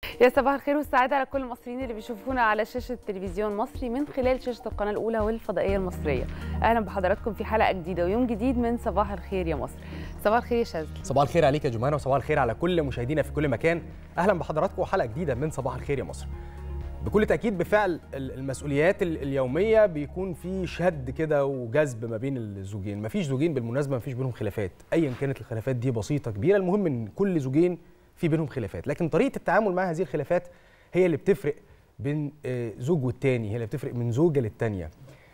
يا صباح الخير والسعادة على كل المصريين اللي بيشوفونا على شاشة تلفزيون مصري من خلال شاشة القناة الأولى والفضائية المصرية أهلا بحضراتكم في حلقة جديدة ويوم جديد من صباح الخير يا مصر صباح الخير يا شاذلي صباح الخير عليك يا جمانة وصباح الخير على كل مشاهدينا في كل مكان أهلا بحضراتكم وحلقة جديدة من صباح الخير يا مصر بكل تأكيد بفعل المسؤوليات اليومية بيكون في شد كده وجذب ما بين الزوجين مفيش زوجين بالمناسبة مفيش بينهم خلافات أيا كانت الخلافات دي بسيطة كبيرة المهم إن كل زوجين في بينهم خلافات لكن طريقه التعامل مع هذه الخلافات هي اللي بتفرق بين زوج والتاني هي اللي بتفرق من زوجه للتانيه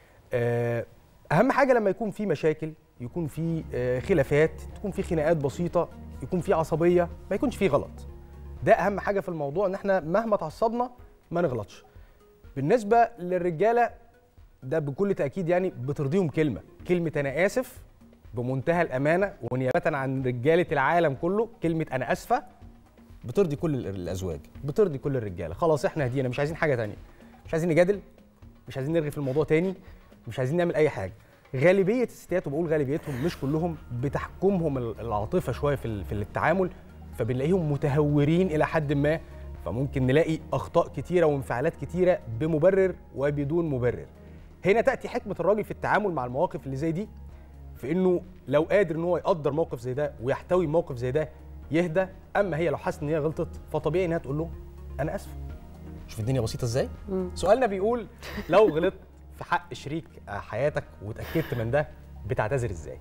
اهم حاجه لما يكون في مشاكل يكون في خلافات تكون في خناقات بسيطه يكون في عصبيه ما يكونش في غلط ده اهم حاجه في الموضوع ان احنا مهما اتعصبنا ما نغلطش بالنسبه للرجاله ده بكل تاكيد يعني بترضيهم كلمه كلمه انا اسف بمنتهى الامانه ونيابه عن رجاله العالم كله كلمه انا اسفه بترضي كل الازواج بترضي كل الرجاله خلاص احنا هدينا مش عايزين حاجه تانية مش عايزين نجادل مش عايزين نرغي في الموضوع تاني مش عايزين نعمل اي حاجه غالبيه الستات وبقول غالبيتهم مش كلهم بتحكمهم العاطفه شويه في في التعامل فبنلاقيهم متهورين الى حد ما فممكن نلاقي اخطاء كتيره وانفعالات كتيره بمبرر وبدون مبرر هنا تاتي حكمه الراجل في التعامل مع المواقف اللي زي دي في انه لو قادر ان هو يقدر موقف زي ده ويحتوي موقف زي ده يهدى اما هي لو حاسه ان هي غلطت فطبيعي انها تقول له انا اسف شوف الدنيا بسيطه ازاي سؤالنا بيقول لو غلطت في حق شريك حياتك واتاكدت من ده بتعتذر ازاي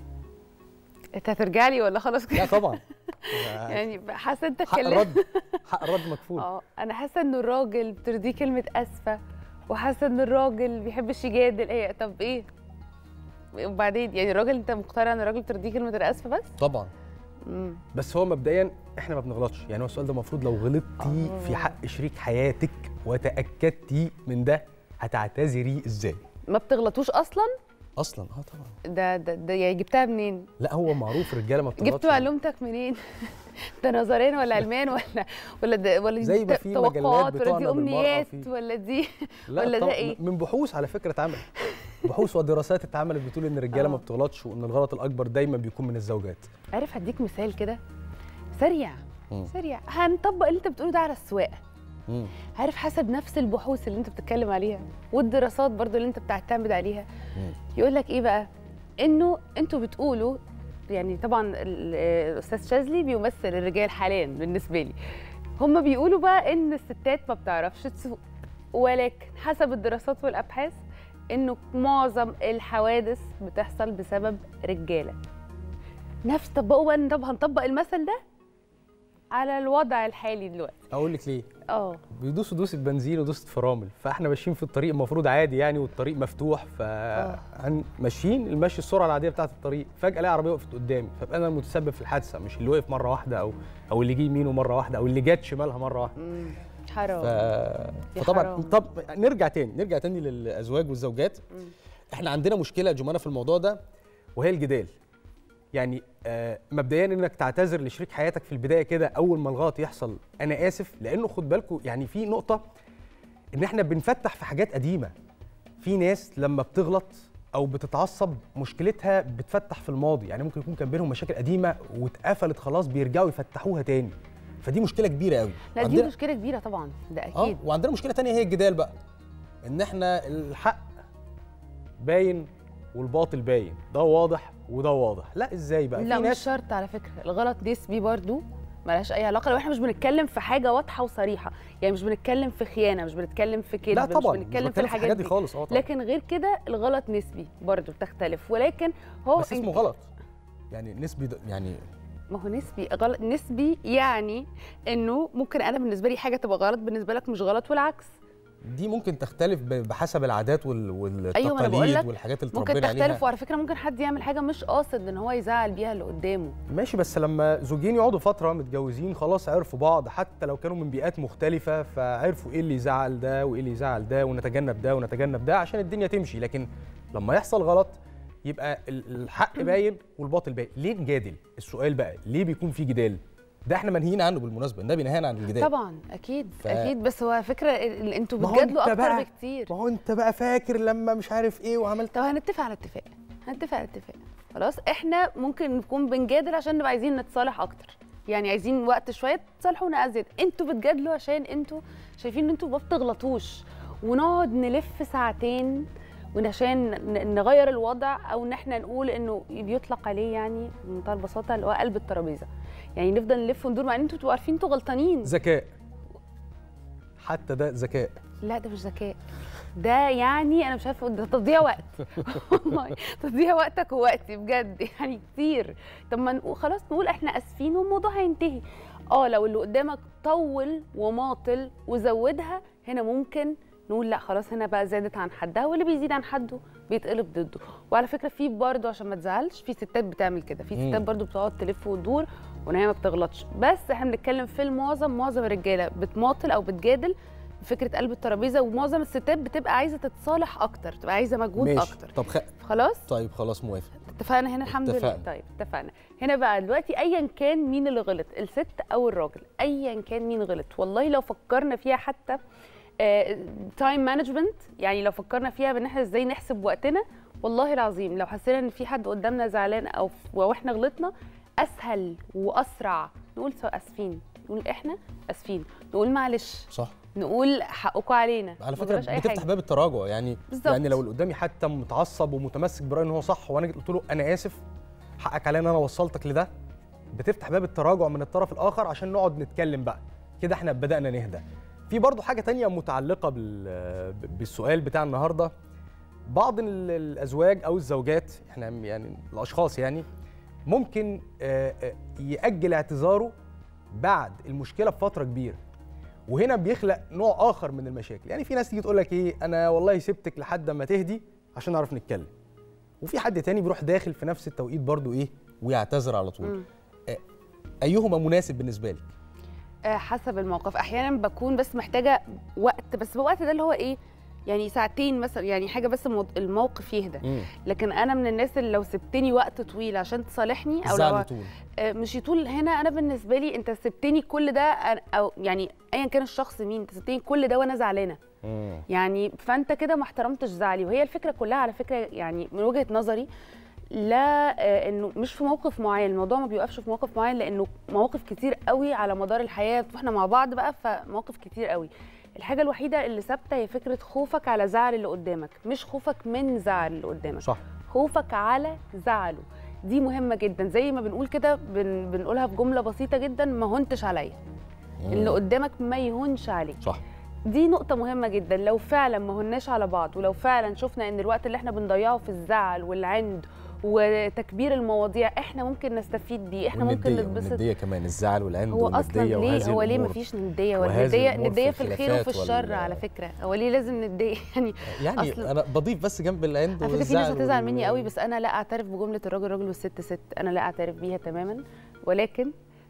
انت هترجع لي ولا خلاص كده لا طبعا يعني حاسه انت حق الرد حق الرد مكفول اه انا حاسه انه الراجل بترضيه كلمه اسفه وحاسه ان الراجل ما بيحبش يجادل ايه طب ايه وبعدين يعني الراجل انت مقتنع ان الراجل بترضيه كلمه انا اسفه بس طبعا مم. بس هو مبدئيا احنا ما بنغلطش يعني هو السؤال ده المفروض لو غلطتي في حق شريك حياتك وتاكدتي من ده هتعتذري ازاي ما بتغلطوش اصلا اصلا اه طبعا ده ده, ده يعني جبتها منين لا هو معروف الرجاله ما بتغلطش جبت معلومتك منين ده نظريا ولا علمان ولا ولا ده ولا زي ما في توقعات ولا دي بتعنى امنيات بالمرأة في- ولا دي لا ولا ده طبعاً ايه من بحوث على فكره اتعملت بحوث ودراسات اتعملت بتقول ان الرجاله ما آه. بتغلطش وان الغلط الاكبر دايما بيكون من الزوجات عارف هديك مثال كده سريع مم. سريع هنطبق اللي انت بتقوله ده على السواقه مم. عارف حسب نفس البحوث اللي انت بتتكلم عليها والدراسات برضو اللي انت بتعتمد عليها مم. يقول لك ايه بقى انه انتوا بتقولوا يعني طبعا ال- الاستاذ شاذلي بيمثل الرجال حاليا بالنسبه لي هم بيقولوا بقى ان الستات ما بتعرفش تسوق ولكن حسب الدراسات والابحاث انه معظم الحوادث بتحصل بسبب رجاله نفس طبقوا بقى طب هنطبق المثل ده على الوضع الحالي دلوقتي اقول لك ليه اه بيدوسوا دوسه بنزين ودوسه فرامل فاحنا ماشيين في الطريق المفروض عادي يعني والطريق مفتوح ف عن- ماشيين المشي السرعه العاديه بتاعه الطريق فجاه الاقي عربيه وقفت قدامي فابقى انا المتسبب في الحادثه مش اللي وقف مره واحده او او اللي جه يمينه مره واحده او اللي جت شمالها مره واحده مم. حرام ف... يا فطبعا حرام. طب نرجع تاني نرجع تاني للازواج والزوجات مم. احنا عندنا مشكله يا جمانه في الموضوع ده وهي الجدال يعني آه مبدئيا انك تعتذر لشريك حياتك في البدايه كده اول ما الغلط يحصل انا اسف لانه خد بالكم يعني في نقطه ان احنا بنفتح في حاجات قديمه في ناس لما بتغلط او بتتعصب مشكلتها بتفتح في الماضي يعني ممكن يكون كان بينهم مشاكل قديمه واتقفلت خلاص بيرجعوا يفتحوها تاني فدي مشكله كبيره قوي لا دي عندنا- مشكله كبيره طبعا ده اه اكيد وعندنا مشكله تانية هي الجدال بقى ان احنا الحق باين والباطل باين ده واضح وده واضح لا ازاي بقى لا في مش ناس شرط على فكره الغلط نسبي برضو ملهاش اي علاقه لو احنا مش بنتكلم في حاجه واضحه وصريحه يعني مش بنتكلم في خيانه مش بنتكلم في كذب لا طبعا مش بنتكلم في الحاجات دي دي خالص اه طبعا لكن غير كده الغلط نسبي برضو بتختلف ولكن هو بس اسمه غلط يعني نسبي ده يعني ما هو نسبي غلط نسبي يعني انه ممكن انا بالنسبه لي حاجه تبقى غلط بالنسبه لك مش غلط والعكس دي ممكن تختلف ب- بحسب العادات وال- أيوة، ما أنا بقول والتقاليد لك والحاجات اللي ممكن اتربينا تختلف عليها وعلى فكره ممكن حد يعمل حاجه مش قاصد ان هو يزعل بيها اللي قدامه ماشي بس لما زوجين يقعدوا فتره متجوزين خلاص عرفوا بعض حتى لو كانوا من بيئات مختلفه فعرفوا ايه اللي يزعل ده وايه اللي يزعل ده ونتجنب ده ونتجنب ده عشان الدنيا تمشي لكن لما يحصل غلط يبقى ال- الحق باين والباطل باين ليه نجادل السؤال بقى ليه بيكون في جدال ده احنا منهيين عنه بالمناسبه النبي نهانا عن الجدال طبعا اكيد ف- اكيد بس هو فكره ال- انتوا ما هو بتجادلوا أنت اكتر بقى- بكتير ما هو انت بقى فاكر لما مش عارف ايه وعملت طب هنتفق على اتفاق هنتفق على اتفاق خلاص احنا ممكن نكون بنجادل عشان نبقى عايزين نتصالح اكتر يعني عايزين وقت شويه تصالحونا ازيد انتوا بتجادلوا عشان انتوا شايفين ان انتوا ما بتغلطوش ونقعد نلف ساعتين وعشان ن- نغير الوضع او ان احنا نقول انه بيطلق عليه يعني بمنتهى البساطه اللي هو قلب الترابيزه يعني نفضل نلف وندور مع ان انتوا بتبقوا عارفين انتوا غلطانين ذكاء حتى ده ذكاء لا ده مش ذكاء ده يعني انا مش عارفه ده تضييع وقت والله تضييع وقتك ووقتي بجد يعني كتير طب ما نقول خلاص نقول احنا اسفين والموضوع هينتهي اه لو اللي قدامك طول وماطل وزودها هنا ممكن نقول لا خلاص هنا بقى زادت عن حدها واللي بيزيد عن حده بيتقلب ضده وعلى فكره في برضه عشان ما تزعلش في ستات بتعمل كده في ستات مم. برضه بتقعد تلف وتدور وان هي ما بتغلطش بس احنا بنتكلم في المعظم معظم الرجاله بتماطل او بتجادل فكره قلب الترابيزه ومعظم الستات بتبقى عايزه تتصالح اكتر تبقى عايزه مجهود ماشي اكتر طب خ... خلاص طيب خلاص موافق اتفقنا هنا الحمد لله اتفقنا. طيب اتفقنا هنا بقى دلوقتي ايا كان مين اللي غلط الست او الراجل ايا كان مين غلط والله لو فكرنا فيها حتى تايم مانجمنت يعني لو فكرنا فيها بان احنا ازاي نحسب وقتنا والله العظيم لو حسينا ان في حد قدامنا زعلان او واحنا غلطنا اسهل واسرع نقول سو اسفين نقول احنا اسفين نقول معلش صح نقول حقكم علينا على ما فكره جراش أي بتفتح حاجة. باب التراجع يعني بالظبط يعني لو اللي قدامي حتى متعصب ومتمسك برايه ان هو صح وانا جيت قلت له انا اسف حقك عليا ان انا وصلتك لده بتفتح باب التراجع من الطرف الاخر عشان نقعد نتكلم بقى كده احنا بدانا نهدى في برضو حاجه تانية متعلقه بال- بالسؤال بتاع النهارده بعض ال- الازواج او الزوجات احنا يعني الاشخاص يعني ممكن آه، آه، ياجل اعتذاره بعد المشكله بفتره كبيره وهنا بيخلق نوع اخر من المشاكل يعني في ناس تيجي تقول لك ايه انا والله سبتك لحد ما تهدي عشان نعرف نتكلم وفي حد تاني بيروح داخل في نفس التوقيت برضو ايه ويعتذر على طول مم. ايهما مناسب بالنسبه لك آه، حسب الموقف احيانا بكون بس محتاجه وقت بس الوقت ده اللي هو ايه يعني ساعتين مثلا يعني حاجه بس المو- الموقف يهدى لكن انا من الناس اللي لو سبتني وقت طويل عشان تصالحني او لو الزعل طول آه، مش يطول هنا انا بالنسبه لي انت سبتني كل ده أنا- او يعني ايا كان الشخص مين انت سبتني كل ده وانا زعلانه يعني فانت كده ما احترمتش زعلي وهي الفكره كلها على فكره يعني من وجهه نظري لا آه، انه مش في موقف معين الموضوع ما بيوقفش في موقف معين لانه مواقف كتير قوي على مدار الحياه واحنا مع بعض بقى فمواقف كتير قوي الحاجه الوحيده اللي ثابته هي فكره خوفك على زعل اللي قدامك مش خوفك من زعل اللي قدامك صح خوفك على زعله دي مهمه جدا زي ما بنقول كده بن بنقولها في جمله بسيطه جدا ما هنتش عليا اللي قدامك ما يهونش عليك صح دي نقطة مهمة جدا لو فعلا ما هناش على بعض ولو فعلا شفنا ان الوقت اللي احنا بنضيعه في الزعل والعند وتكبير المواضيع احنا ممكن نستفيد بيه احنا ممكن والندية- نتبسط والندية كمان الزعل والعند هو اصلا والندية ليه وهذه هو ليه الأمور. مفيش ندية وهذه والندية الأمور ندية في في الخير وفي الخلافات الشر وال- على فكرة هو ليه لازم ندية يعني يعني أصل- انا بضيف بس جنب العند على فكرة في ناس والزعل هتزعل وال- مني قوي بس انا لا اعترف بجملة الراجل راجل والست ست انا لا اعترف بيها تماما ولكن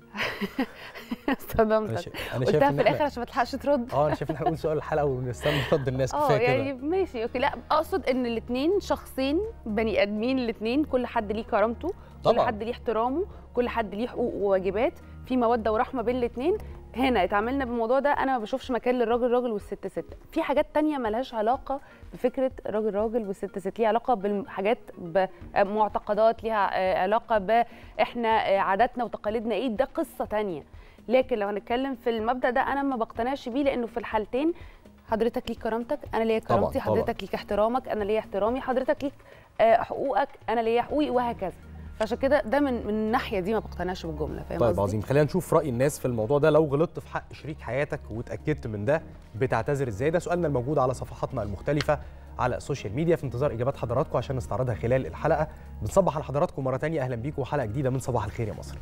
انا صدمتك شايف انا شايف قلتها ان في الاخر احنا عشان ما تلحقش ترد اه انا شايف ان احنا نقول سؤال الحلقه ونستنى رد الناس اه كفايه يعني كده ماشي اوكي لا اقصد ان الاثنين شخصين بني ادمين الاثنين كل حد ليه كرامته كل طبعاً. حد ليه احترامه كل حد ليه حقوق وواجبات في موده ورحمه بين الاثنين هنا اتعاملنا بالموضوع ده انا ما بشوفش مكان للراجل راجل والست ست في حاجات تانية ملهاش علاقه بفكره راجل راجل والست ست ليها علاقه بالحاجات بمعتقدات ليها آه، علاقه باحنا آه، عاداتنا وتقاليدنا ايه ده قصه تانية لكن لو هنتكلم في المبدا ده انا ما بقتنعش بيه لانه في الحالتين حضرتك ليك كرامتك انا ليا طبعاً، كرامتي طبعاً. حضرتك ليك احترامك انا ليا احترامي حضرتك ليك آه، حقوقك انا ليا حقوقي وهكذا فعشان كده ده من من الناحيه دي ما بقتنعش بالجمله فاهم طيب قصدي؟ عظيم خلينا نشوف راي الناس في الموضوع ده لو غلطت في حق شريك حياتك واتاكدت من ده بتعتذر ازاي ده سؤالنا الموجود على صفحاتنا المختلفه على السوشيال ميديا في انتظار اجابات حضراتكم عشان نستعرضها خلال الحلقه بنصبح على حضراتكم مره تانية اهلا بيكم وحلقه جديده من صباح الخير يا مصر